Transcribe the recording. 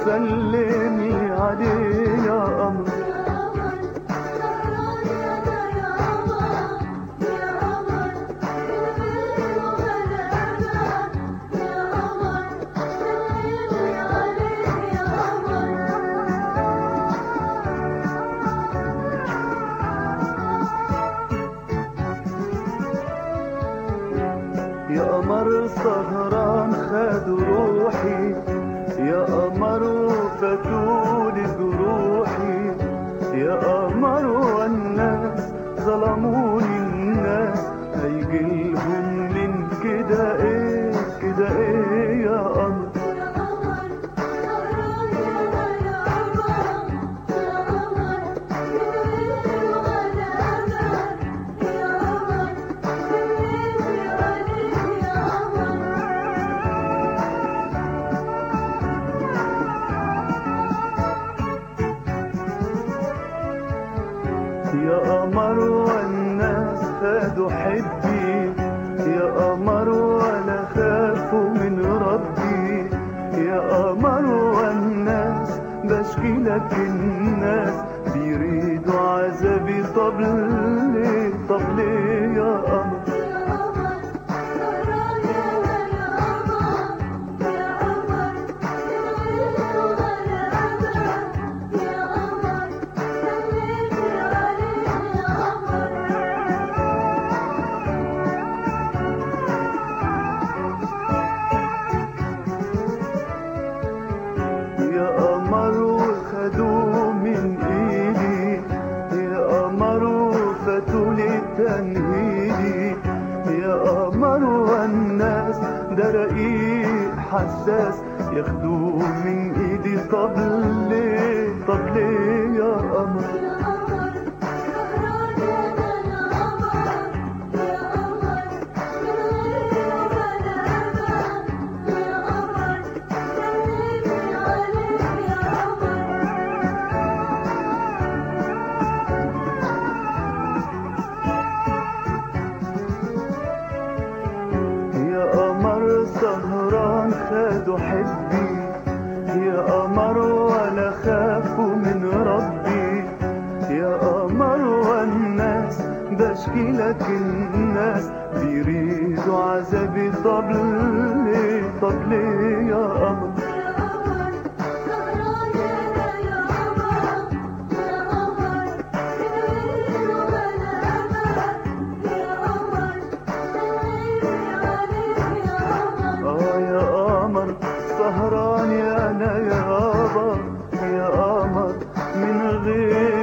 سلمي عليه يا قمر يا قمر سهران خد روحي يا قمر فتولي جروحي يا قمر والناس ظلموني الناس هيجيلهم من كده ايه كده ايه يا قمر يا قمر والناس خدوا حبي يا قمر ولا خافوا من ربي يا قمر والناس بشكي لك الناس بيريدوا عذابي طب ليه طب ليه يا قمر يا قمر وخدوه من ايدي يا قمر وفتولي تنهيدي يا قمر والناس ده رقيق حساس ياخدوه من ايدي طب ليه طب ليه يا قمر يا قمر سهران خدوا حبي يا قمر ولا خافوا من ربي يا قمر والناس بشكي لك الناس بيريدوا عذابي طب ليه طب ليه يا قمر اه يا قمر سهران يا انا يابا يا قمر من غير